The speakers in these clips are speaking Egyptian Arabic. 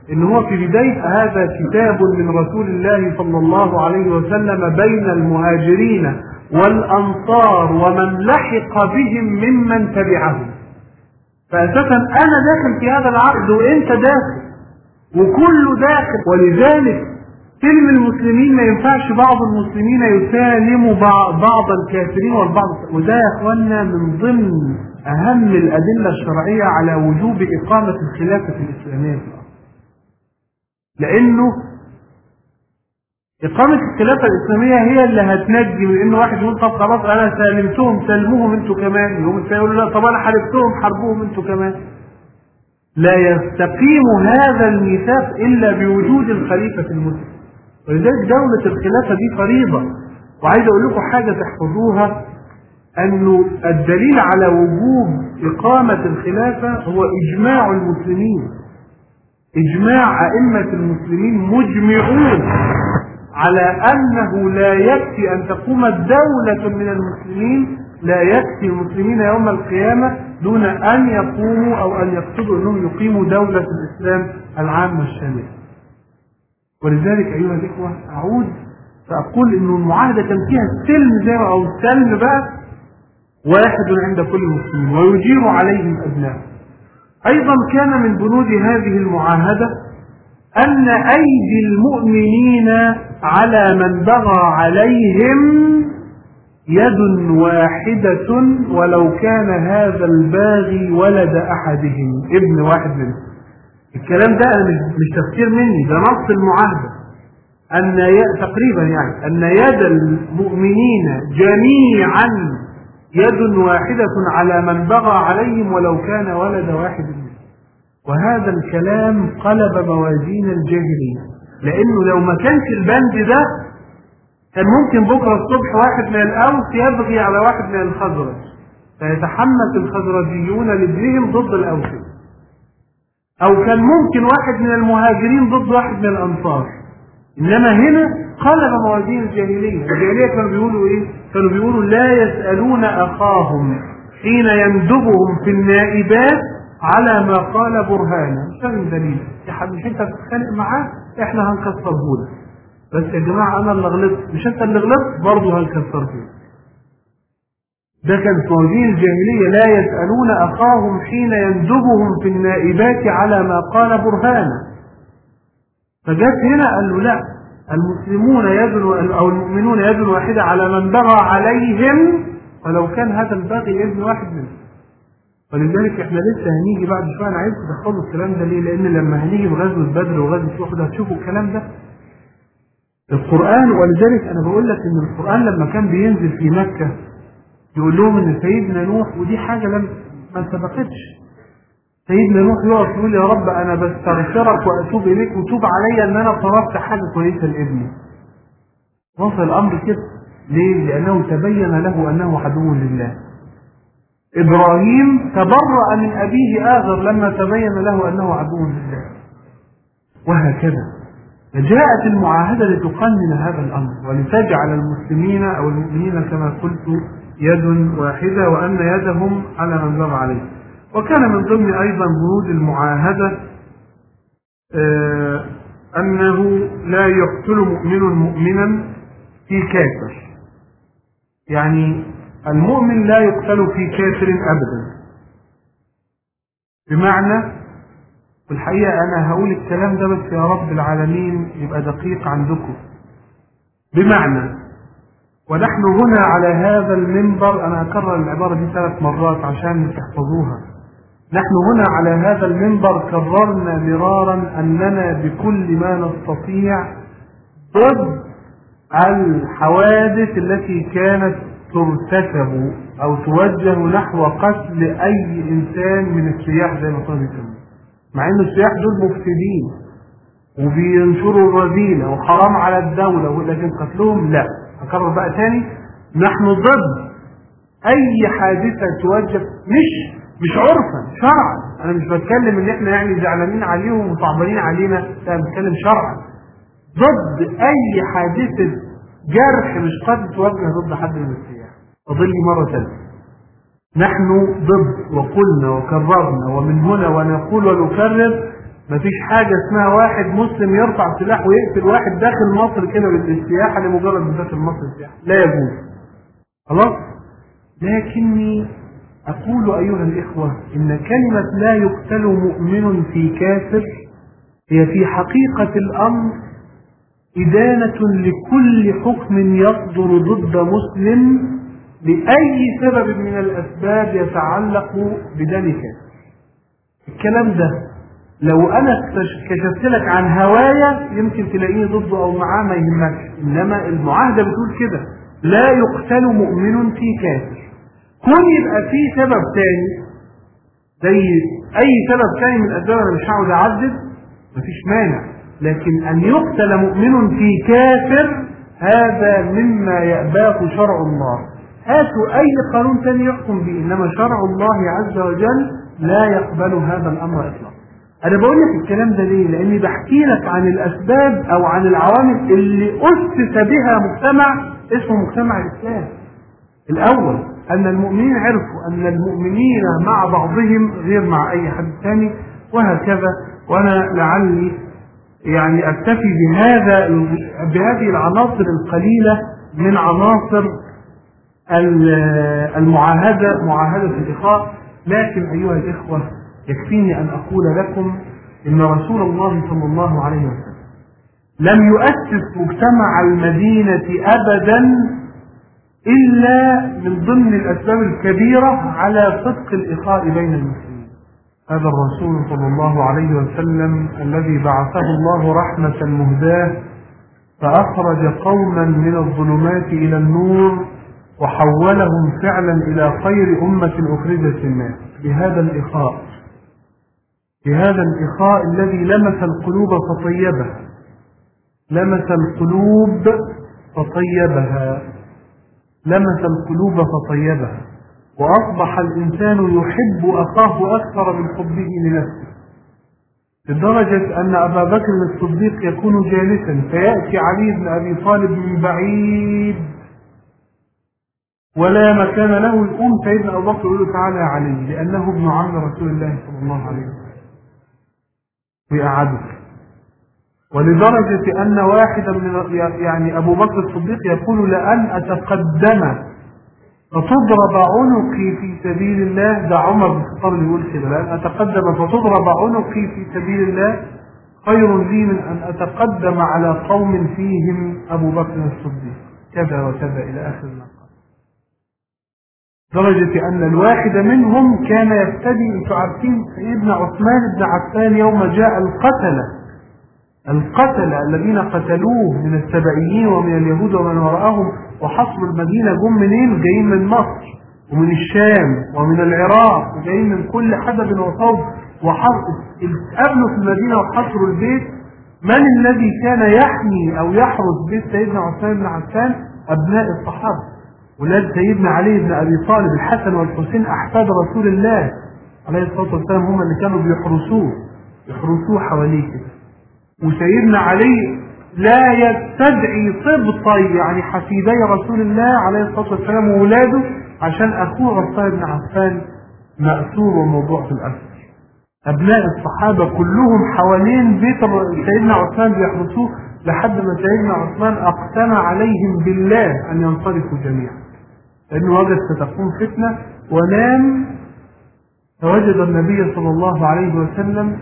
ان هو في بداية هذا كتاب من رسول الله صلى الله عليه وسلم بين المهاجرين والانصار ومن لحق بهم ممن تبعهم فاساسا انا داخل في هذا العقد وانت داخل وكله داخل ولذلك سلم المسلمين ما ينفعش بعض المسلمين يسالموا بعض الكافرين والبعض وده يا اخوانا من ضمن اهم الادله الشرعيه على وجوب اقامه الخلافه الاسلاميه في الارض لانه إقامة الخلافة الإسلامية هي اللي هتنجي من إن واحد يقول طب خلاص أنا سالمتهم سلموهم أنتوا كمان يقوم الثاني يقول لا طب أنا حاربتهم حاربوهم أنتوا كمان لا يستقيم هذا الميثاق إلا بوجود الخليفة المسلم ولذلك دولة الخلافة دي فريضة وعايز أقول لكم حاجة تحفظوها أنه الدليل على وجوب إقامة الخلافة هو إجماع المسلمين إجماع أئمة المسلمين مجمعون على أنه لا يكفي أن تقوم دولة من المسلمين لا يكفي المسلمين يوم القيامة دون أن يقوموا أو أن يقصدوا أنهم يقيموا دولة الإسلام العامة الشاملة ولذلك أيها الإخوة أعود فأقول أن المعاهدة كان فيها السلم زي ما أو السلم بقى واحد عند كل مسلم ويجير عليهم أبناء أيضا كان من بنود هذه المعاهدة أن أيدي المؤمنين على من بغى عليهم يد واحدة ولو كان هذا الباغي ولد أحدهم ابن واحد منهم الكلام ده أنا مش تفسير مني ده نص المعاهدة أن ي... تقريبا يعني أن يد المؤمنين جميعا يد واحدة على من بغى عليهم ولو كان ولد واحد منهم وهذا الكلام قلب موازين الجاهلية لأنه لو ما كانش البند ده كان ممكن بكرة الصبح واحد من الأوس يبغي على واحد من الخزرج فيتحمس الخزرجيون لابنهم ضد الأوس أو كان ممكن واحد من المهاجرين ضد واحد من الأنصار إنما هنا قلب موازين الجاهلية الجاهلية كانوا بيقولوا إيه؟ كانوا بيقولوا لا يسألون أخاهم حين يندبهم في النائبات على ما قال برهانا مش فاهم دليل يا حبيبي مش انت بتتخانق معاه احنا هنكسره لك بس يا جماعه انا اللي غلطت مش انت اللي غلطت برضه هنكسره لك ده كان في موازين الجاهلية لا يسألون أخاهم حين يندبهم في النائبات على ما قال برهانا فجت هنا قال له لا المسلمون يد أو المؤمنون يد واحدة على من بغى عليهم ولو كان هذا الباغي ابن واحد منهم ولذلك احنا لسه هنيجي بعد شويه انا عايز تدخلوا الكلام ده ليه؟ لان لما هنيجي بغزوه بدر وغزوه احد هتشوفوا الكلام ده. القران ولذلك انا بقول لك ان القران لما كان بينزل في مكه يقول لهم ان سيدنا نوح ودي حاجه لم ما سبقتش. سيدنا نوح يقف يقول يا رب انا بستغفرك واتوب اليك وتوب عليا ان انا طلبت حاجه كويسه لابني. وصل الامر كده. ليه؟ لانه تبين له انه عدو لله. إبراهيم تبرأ من أبيه آذر لما تبين له أنه عدو لله وهكذا فجاءت المعاهدة لتقنن هذا الأمر ولتجعل المسلمين أو المؤمنين كما قلت يد واحدة وأن يدهم على من بغى عليه وكان من ضمن أيضا بنود المعاهدة آه أنه لا يقتل مؤمن مؤمنا في كافر يعني المؤمن لا يقتل في كافر ابدا بمعنى في الحقيقة أنا هقول الكلام ده بس يا رب العالمين يبقى دقيق عندكم بمعنى ونحن هنا على هذا المنبر أنا أكرر العبارة دي ثلاث مرات عشان تحفظوها نحن هنا على هذا المنبر كررنا مرارا أننا بكل ما نستطيع ضد الحوادث التي كانت ترتكب او توجه نحو قتل اي انسان من السياح زي ما كانوا بيسموه مع ان السياح دول مفسدين وبينشروا الرذيلة وحرام على الدولة لكن قتلهم لا اكرر بقى تاني نحن ضد اي حادثة توجه مش مش عرفا شرعا انا مش بتكلم ان احنا يعني زعلانين عليهم وصعبانين علينا لا بتكلم شرعا ضد اي حادثة جرح مش قتل توجه ضد حد من السياح فضل لي مرة ثانية نحن ضد وقلنا وكررنا ومن هنا ونقول ونكرر مفيش حاجة اسمها واحد مسلم يرفع سلاح ويقتل واحد داخل مصر كده بالسياحة لمجرد من داخل مصر السياحة لا يجوز خلاص لكني أقول أيها الإخوة إن كلمة لا يقتل مؤمن في كافر هي في حقيقة الأمر إدانة لكل حكم يصدر ضد مسلم لأي سبب من الأسباب يتعلق بدم كافر الكلام ده لو أنا كشفت لك عن هوايا يمكن تلاقيه ضده أو معاه ما يهمكش إنما المعاهدة بتقول كده لا يقتل مؤمن في كافر كون يبقى في سبب تاني زي أي سبب تاني من الأسباب أنا مش هقعد أعدد مفيش مانع لكن أن يقتل مؤمن في كافر هذا مما يأباه شرع الله هاتوا أي قانون ثاني يحكم به إنما شرع الله عز وجل لا يقبل هذا الأمر إطلاقا أنا بقول لك الكلام ده ليه؟ لأني بحكي لك عن الأسباب أو عن العوامل اللي أسس بها مجتمع اسمه مجتمع الإسلام. الأول أن المؤمنين عرفوا أن المؤمنين مع بعضهم غير مع أي حد ثاني وهكذا وأنا لعلي يعني أكتفي بهذا بهذه العناصر القليلة من عناصر المعاهدة معاهدة الإخاء لكن أيها الإخوة يكفيني أن أقول لكم إن رسول الله صلى الله عليه وسلم لم يؤسس مجتمع المدينة أبدا إلا من ضمن الأسباب الكبيرة على صدق الإخاء بين المسلمين هذا الرسول صلى الله عليه وسلم الذي بعثه الله رحمة مهداة فأخرج قوما من الظلمات إلى النور وحولهم فعلا إلى خير أمة أخرجت للناس بهذا الإخاء بهذا الإخاء الذي لمس القلوب فطيبها لمس القلوب فطيبها لمس القلوب فطيبها وأصبح الإنسان يحب أخاه أكثر من حبه لنفسه لدرجة أن أبا بكر الصديق يكون جالسا فيأتي علي بن أبي طالب من بعيد ولا مكان له يقوم سيدنا أبو بكر يقول له تعالى يا علي لأنه ابن عم رسول الله صلى الله عليه وسلم ويقعدك ولدرجة أن واحدا من يعني أبو بكر الصديق يقول لأن أتقدم فتضرب عنقي في سبيل الله ده عمر بن الخطاب اللي يقول كده لأن أتقدم فتضرب عنقي في سبيل الله خير لي من أن أتقدم على قوم فيهم أبو بكر الصديق كذا وكذا إلى آخر المقام درجة أن الواحد منهم كان يفتدي أنتم عارفين سيدنا عثمان بن عفان يوم جاء القتلة القتلة الذين قتلوه من السبعيين ومن اليهود ومن وراءهم وحصروا المدينة جم منين؟ جايين من مصر ومن الشام ومن العراق وجايين من كل حدب وصوب وقابلوا في المدينة وحصروا البيت من الذي كان يحمي أو يحرس بيت سيدنا عثمان بن عفان؟ أبناء الصحابة ولاد سيدنا علي بن ابي طالب الحسن والحسين احفاد رسول الله عليه الصلاه والسلام هم اللي كانوا بيحرسوه يحرسوه حواليه كده وسيدنا علي لا يستدعي سبطي يعني حفيدي رسول الله عليه الصلاه والسلام وولاده عشان اخوه عثمان بن عفان مأسور وموضوع في الاسر ابناء الصحابه كلهم حوالين بيت سيدنا عثمان بيحرسوه لحد ما سيدنا عثمان اقسم عليهم بالله ان ينصرفوا جميعا لأنه وجد ستكون فتنة ونام فوجد النبي صلى الله عليه وسلم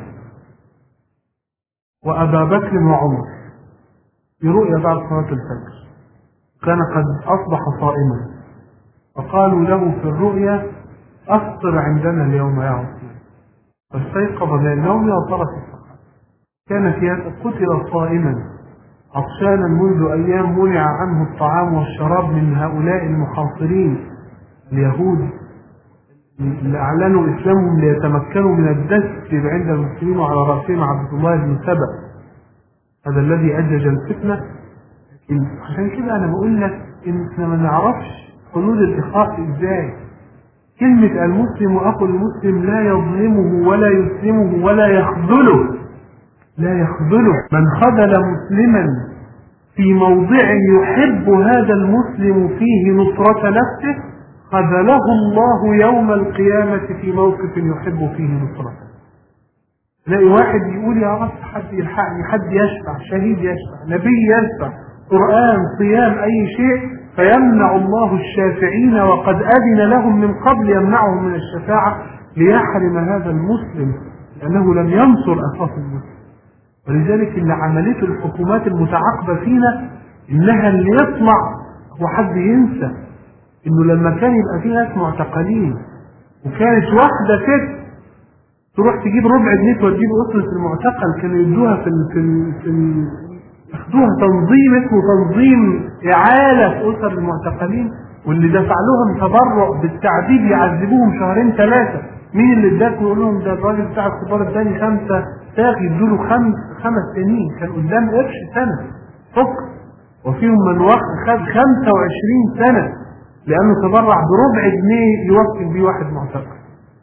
وأبا بكر وعمر في رؤيا بعد صلاة الفجر كان قد أصبح صائما فقالوا له في الرؤيا أفطر عندنا اليوم يا عثمان فاستيقظ من النوم وطرف الصحابة كان في قتل صائما عطشانا منذ أيام منع عنه الطعام والشراب من هؤلاء المحاصرين اليهود اللي أعلنوا إسلامهم ليتمكنوا من الدس عند المسلمين وعلى رأسهم عبد الله بن سبأ هذا الذي أجج الفتنة عشان كده أنا بقول لك إن إحنا ما نعرفش حدود الإخاء إزاي كلمة المسلم أخو المسلم لا يظلمه ولا يسلمه ولا يخذله لا يخذله من خذل مسلما في موضع يحب هذا المسلم فيه نصرة نفسه خذله الله يوم القيامة في موقف يحب فيه نصرته تلاقي واحد يقول يا رب حد يلحقني حد يشفع شهيد يشفع نبي يشفع قرآن صيام أي شيء فيمنع الله الشافعين وقد أذن لهم من قبل يمنعهم من الشفاعة ليحرم هذا المسلم لأنه لم ينصر أخاه المسلم ولذلك اللي عملته الحكومات المتعاقبة فينا إنها اللي يطلع هو حد ينسى إنه لما كان يبقى في ناس معتقلين وكانت واحدة ست تروح تجيب ربع جنيه توديه أسرة المعتقل كانوا يدوها في ال في ال في ال ياخدوها تنظيم اسمه تنظيم إعالة في أسر المعتقلين واللي دفع لهم تبرع بالتعذيب يعذبوهم شهرين ثلاثة مين اللي اداك ويقول لهم ده الراجل بتاع الكبار اداني خمسة ساق يدوا له خمس خمس سنين كان قدام قرش سنة فكر وفيهم من خد 25 سنة لأنه تبرع بربع جنيه يوكل بيه واحد معتقل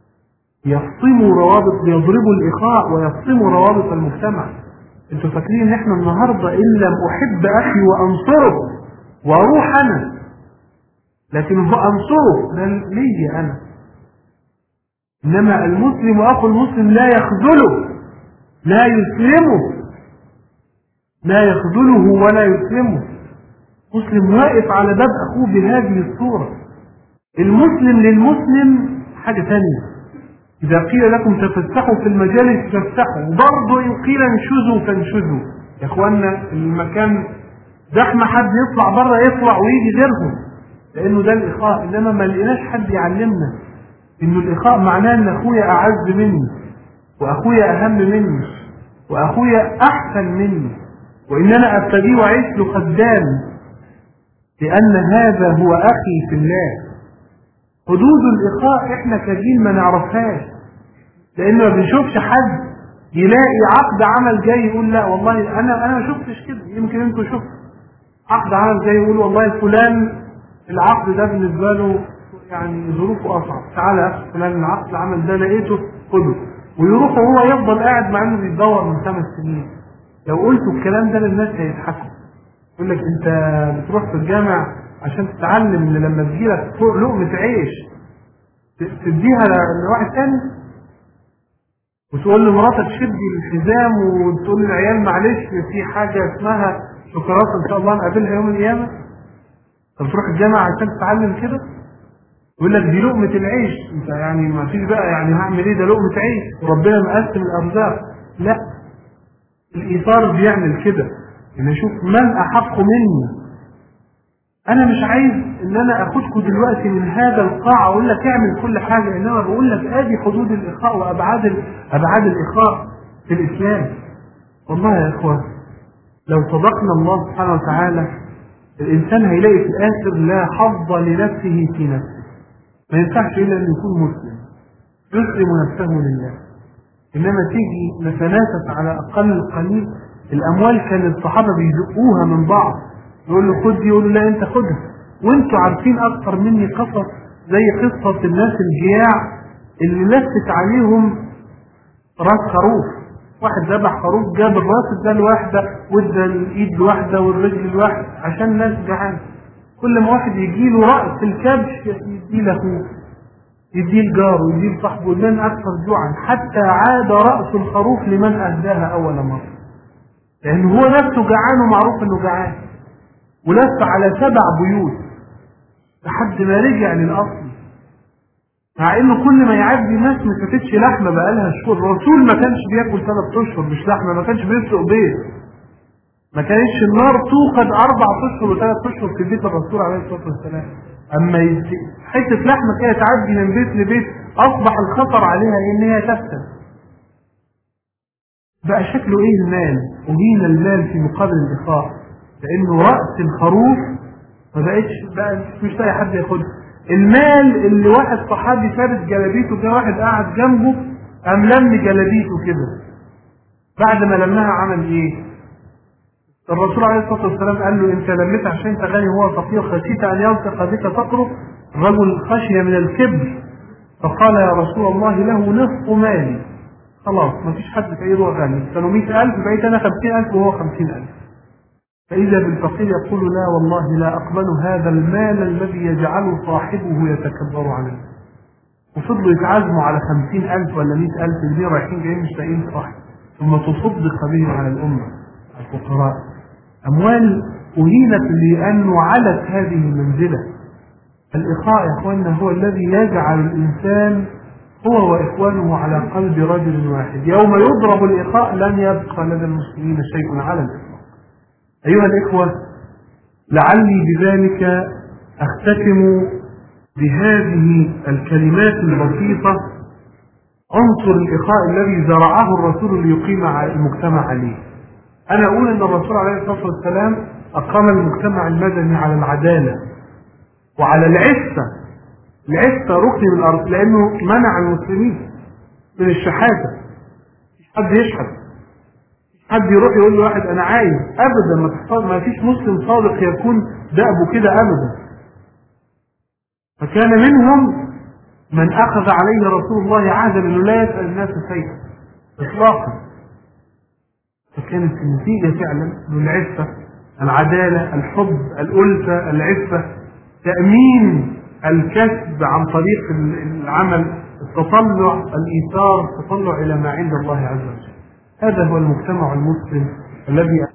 يفصموا روابط يضربوا الإخاء ويفصموا روابط المجتمع انتوا فاكرين ان احنا النهاردة ان لم احب اخي وانصره واروح انا لكن انصره ده لي انا انما المسلم اخو المسلم لا يخذله لا يسلمه لا يخذله ولا يسلمه مسلم واقف على باب اخوه بهذه الصورة المسلم للمسلم حاجة ثانية إذا قيل لكم تفسحوا في المجالس فافسحوا وبرضه إن قيل انشزوا فانشزوا يا إخوانا المكان زحمة حد يطلع بره يطلع ويجي غيرهم لأنه ده الإخاء إنما ما لقيناش حد يعلمنا إنه الإخاء معناه إن أخويا أعز مني وأخويا أهم مني وأخويا أحسن مني وإن أنا أبتدي وأعيش له خدام لأن هذا هو أخي في الله حدود الإخاء إحنا كجيل ما نعرفهاش لأن ما بنشوفش حد يلاقي عقد عمل جاي يقول لا والله أنا أنا ما شفتش كده يمكن أنتوا شفتوا عقد عمل جاي يقول والله فلان العقد ده بالنسبة له يعني ظروفه أصعب تعالى يا أخي فلان العقد العمل ده لقيته خده ويروح وهو يفضل قاعد مع انه بيتدور من خمس سنين لو قلتوا الكلام ده للناس هيضحكوا يقول لك انت بتروح في الجامع عشان تتعلم ان لما تجيلك فوق لقمة عيش تديها لواحد تاني وتقول لمراتك شدي الحزام وتقول للعيال معلش في حاجة اسمها شوكولاتة ان شاء الله نقابلها يوم القيامة طب تروح الجامعة عشان تتعلم كده يقول لك دي لقمة العيش انت يعني ما فيش بقى يعني هعمل ايه ده لقمة عيش وربنا مقسم الارزاق لا الايثار بيعمل كده ان اشوف من احق مني انا مش عايز ان انا اخدكم دلوقتي من هذا القاع اقول لك اعمل كل حاجة انما بقول لك ادي حدود الاخاء وابعاد ابعاد الاخاء في الاسلام والله يا اخوان لو صدقنا الله سبحانه وتعالى الانسان هيلاقي في الاخر لا حظ لنفسه في نفسه ما ينفعش الا ان يكون مسلم يسلم نفسه لله انما تيجي نتنافس على اقل القليل الاموال كان الصحابه بيزقوها من بعض يقول له خد يقول له لا انت خدها وانتوا عارفين اكتر مني قصص زي قصه الناس الجياع اللي لفت عليهم راس خروف واحد ذبح خروف جاب الراس ده لواحده وادى الايد لواحده والرجل لواحد عشان الناس جعانه كل ما واحد يجي له رأس الكبش يدي له يدي الجار ويدي لصاحبه من أكثر جوعا حتى عاد رأس الخروف لمن أهداها أول مرة لأن هو نفسه جعان ومعروف أنه جعان ولف على سبع بيوت لحد ما رجع للأصل مع انه كل ما يعدي ناس ما فاتتش لحمه بقالها شهور الرسول ما كانش بياكل ثلاث اشهر مش لحمه ما كانش بيسلق بيض ما كانتش النار توقد اربع اشهر وثلاث اشهر في بيت الرسول عليه الصلاه والسلام اما حته لحمه كده تعدي من بيت لبيت اصبح الخطر عليها ان هي تفتن بقى شكله ايه المال اهين المال في مقابل الاخاء لانه راس الخروف ما بقتش بقى مش لاقي حد ياخدها المال اللي واحد صحابي فارس جلابيته كان واحد قاعد جنبه قام لم جلابيته كده بعد ما لمها عمل ايه الرسول عليه الصلاه والسلام قال له انت لميت عشان انت غني وهو فقير خشيت ان يلصق بك فقره الرجل خشي من الكبر فقال يا رسول الله له نصف مالي خلاص ما فيش حد في ايده غني كانوا 100000 بقيت انا 50000 وهو 50000 فاذا بالفقير يقول لا والله لا اقبل هذا المال الذي يجعل صاحبه يتكبر عليه وفضلوا يتعزموا على خمسين ألف ولا مئة ألف جنيه رايحين جايين مش لاقيين صح ثم تصدق به على الأمة الفقراء أموال أهينت لأنه علت هذه المنزلة الإخاء يا إخواننا هو الذي يجعل الإنسان هو وإخوانه على قلب رجل واحد يوم يضرب الإخاء لن يبقى لدى المسلمين شيء على الإطلاق أيها الإخوة لعلي بذلك أختتم بهذه الكلمات البسيطة عنصر الإخاء الذي زرعه الرسول ليقيم المجتمع عليه أنا أقول أن الرسول عليه الصلاة والسلام أقام المجتمع المدني على العدالة وعلى العفة العفة ركن من الأرض لأنه منع المسلمين من الشحاتة مش حد يشحت حد يروح يقول له واحد أنا عايز أبدا ما تحصل ما فيش مسلم صادق يكون دأبه كده أبدا فكان منهم من أخذ عليه رسول الله عهدا أنه لا يسأل الناس شيئا إطلاقا فكانت النتيجة فعلا من العفة العدالة الحب الألفة العفة تأمين الكسب عن طريق العمل التطلع الإيثار التطلع إلى ما عند الله عز وجل هذا هو المجتمع المسلم الذي